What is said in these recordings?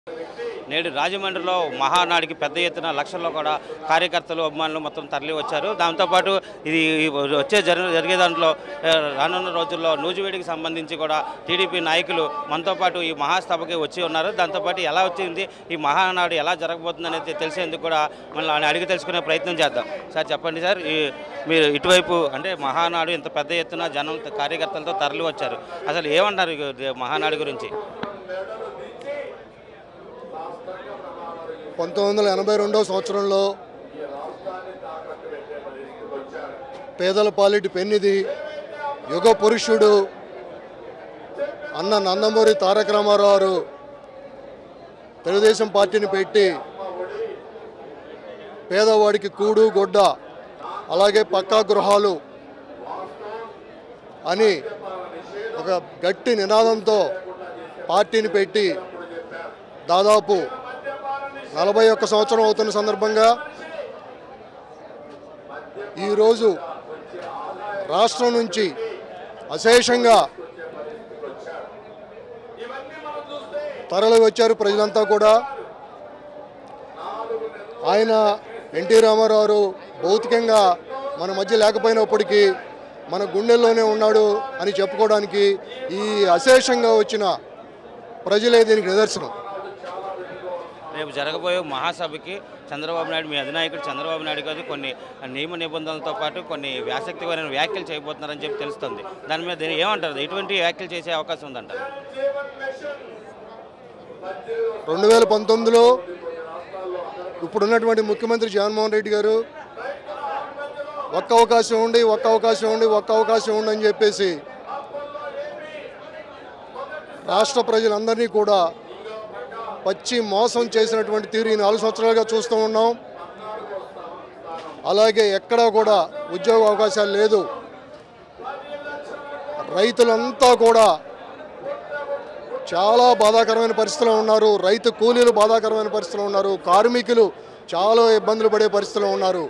నేడు రాజమండ్రిలో మహానాడికి పెద్ద ఎత్తున లక్షల్లో కూడా కార్యకర్తలు అభిమానులు మొత్తం తరలి వచ్చారు దాంతోపాటు ఇది వచ్చే జరి జరిగే దాంట్లో ఆ, రానున్న రోజుల్లో నూజివేడికి సంబంధించి కూడా టీడీపీ నాయకులు మనతో పాటు ఈ మహాసభకి వచ్చి ఉన్నారు దాంతోపాటు ఎలా వచ్చింది ఈ మహానాడు ఎలా జరగబోతుంది అనేది తెలిసేందుకు కూడా మళ్ళీ ఆయన అడిగి తెలుసుకునే ప్రయత్నం చేద్దాం సార్ చెప్పండి సార్ ఈ మీరు ఇటువైపు అంటే మహానాడు ఇంత పెద్ద ఎత్తున జనం కార్యకర్తలతో తరలి వచ్చారు అసలు ఏమంటారు ఈ మహానాడు గురించి పంతొమ్మిది వందల ఎనభై రెండవ సంవత్సరంలో పేదల పాలిటి పెన్నిది యుగ పురుషుడు అన్న నందమూరి తారక రామారావు గారు తెలుగుదేశం పార్టీని పెట్టి పేదవాడికి కూడు గొడ్డ అలాగే పక్కా గృహాలు అని ఒక గట్టి నినాదంతో పార్టీని పెట్టి దాదాపు నలభై ఒక్క సంవత్సరం అవుతున్న సందర్భంగా ఈరోజు రాష్ట్రం నుంచి అశేషంగా తరలి వచ్చారు ప్రజలంతా కూడా ఆయన ఎన్టీ రామారావు గారు భౌతికంగా మన మధ్య లేకపోయినప్పటికీ మన గుండెల్లోనే ఉన్నాడు అని చెప్పుకోవడానికి ఈ అశేషంగా వచ్చిన ప్రజలే దీనికి నిదర్శనం రేపు జరగబోయే మహాసభకి చంద్రబాబు నాయుడు మీ అధినాయకుడు చంద్రబాబు నాయుడు గారు కొన్ని నియమ నిబంధనలతో పాటు కొన్ని ఆసక్తికరమైన వ్యాఖ్యలు చేయబోతున్నారని చెప్పి తెలుస్తుంది దాని మీద ఏమంటారు ఎటువంటి వ్యాఖ్యలు చేసే అవకాశం ఉందంటారు రెండు వేల పంతొమ్మిదిలో ఇప్పుడున్నటువంటి ముఖ్యమంత్రి జగన్మోహన్ రెడ్డి గారు ఒక్క అవకాశం ఉండి ఒక్క అవకాశం ఉండి ఒక్క అవకాశం ఉండి అని చెప్పేసి రాష్ట్ర ప్రజలందరినీ కూడా పచ్చి మోసం చేసినటువంటి తీరు ఈ నాలుగు సంవత్సరాలుగా చూస్తూ ఉన్నాం అలాగే ఎక్కడా కూడా ఉద్యోగ అవకాశాలు లేదు రైతులంతా కూడా చాలా బాధాకరమైన పరిస్థితిలో ఉన్నారు రైతు కూలీలు బాధాకరమైన పరిస్థితిలో ఉన్నారు కార్మికులు చాలా ఇబ్బందులు పడే పరిస్థితిలో ఉన్నారు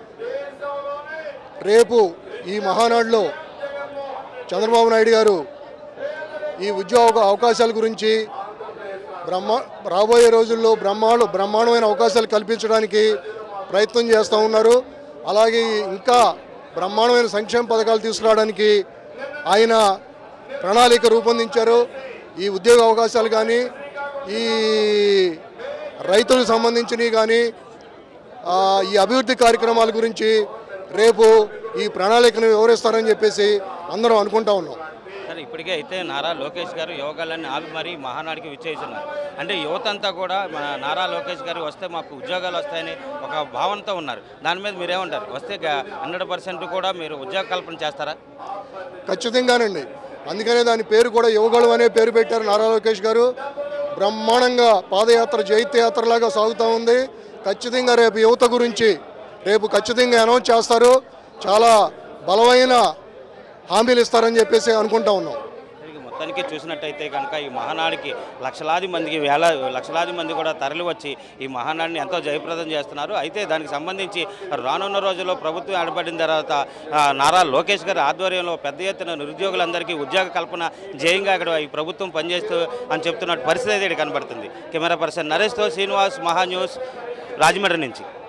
రేపు ఈ మహానాడులో చంద్రబాబు నాయుడు గారు ఈ ఉద్యోగ అవకాశాల గురించి బ్రహ్మ రాబోయే రోజుల్లో బ్రహ్మాండ బ్రహ్మాండమైన అవకాశాలు కల్పించడానికి ప్రయత్నం చేస్తూ ఉన్నారు అలాగే ఇంకా బ్రహ్మాండమైన సంక్షేమ పథకాలు తీసుకురావడానికి ఆయన ప్రణాళిక రూపొందించారు ఈ ఉద్యోగ అవకాశాలు కానీ ఈ రైతులకు సంబంధించినవి కానీ ఆ, ఈ అభివృద్ధి కార్యక్రమాల గురించి రేపు ఈ ప్రణాళికను వివరిస్తారని చెప్పేసి అందరం అనుకుంటా ఉన్నాం సరే ఇప్పటికే అయితే నారా లోకేష్ గారు యోగాలన్నీ ఆపి మరీ మహానాడికి విచ్చేస్తున్నారు అంటే యువత అంతా కూడా మన నారా లోకేష్ గారు వస్తే మాకు ఉద్యోగాలు వస్తాయని ఒక భావనతో ఉన్నారు దాని మీద మీరేమంటారు వస్తే హండ్రెడ్ పర్సెంట్ కూడా మీరు ఉద్యోగ కల్పన చేస్తారా ఖచ్చితంగానండి అందుకనే దాని పేరు కూడా యువగళం అనే పేరు పెట్టారు నారా లోకేష్ గారు బ్రహ్మాండంగా పాదయాత్ర జైత్యయాత్రలాగా సాగుతూ ఉంది ఖచ్చితంగా రేపు యువత గురించి రేపు ఖచ్చితంగా అనౌన్స్ చేస్తారు చాలా బలమైన హామీలు ఇస్తారని చెప్పేసి అనుకుంటా ఉన్నాం తిరిగి మొత్తానికి చూసినట్టయితే కనుక ఈ మహానాడికి లక్షలాది మందికి వేల లక్షలాది మంది కూడా తరలి వచ్చి ఈ మహానాడిని ఎంతో జయప్రదం చేస్తున్నారు అయితే దానికి సంబంధించి రానున్న రోజుల్లో ప్రభుత్వం ఏర్పడిన తర్వాత ఆ, నారా లోకేష్ గారి ఆధ్వర్యంలో పెద్ద ఎత్తున నిరుద్యోగులందరికీ ఉద్యోగ కల్పన జయంగా ఇక్కడ ఈ ప్రభుత్వం పనిచేస్తూ అని చెప్తున్న పరిస్థితి అయితే ఇక్కడ కనబడుతుంది కెమెరా పర్సన్ నరేష్తో శ్రీనివాస్ మహా న్యూస్ రాజమండ్రి నుంచి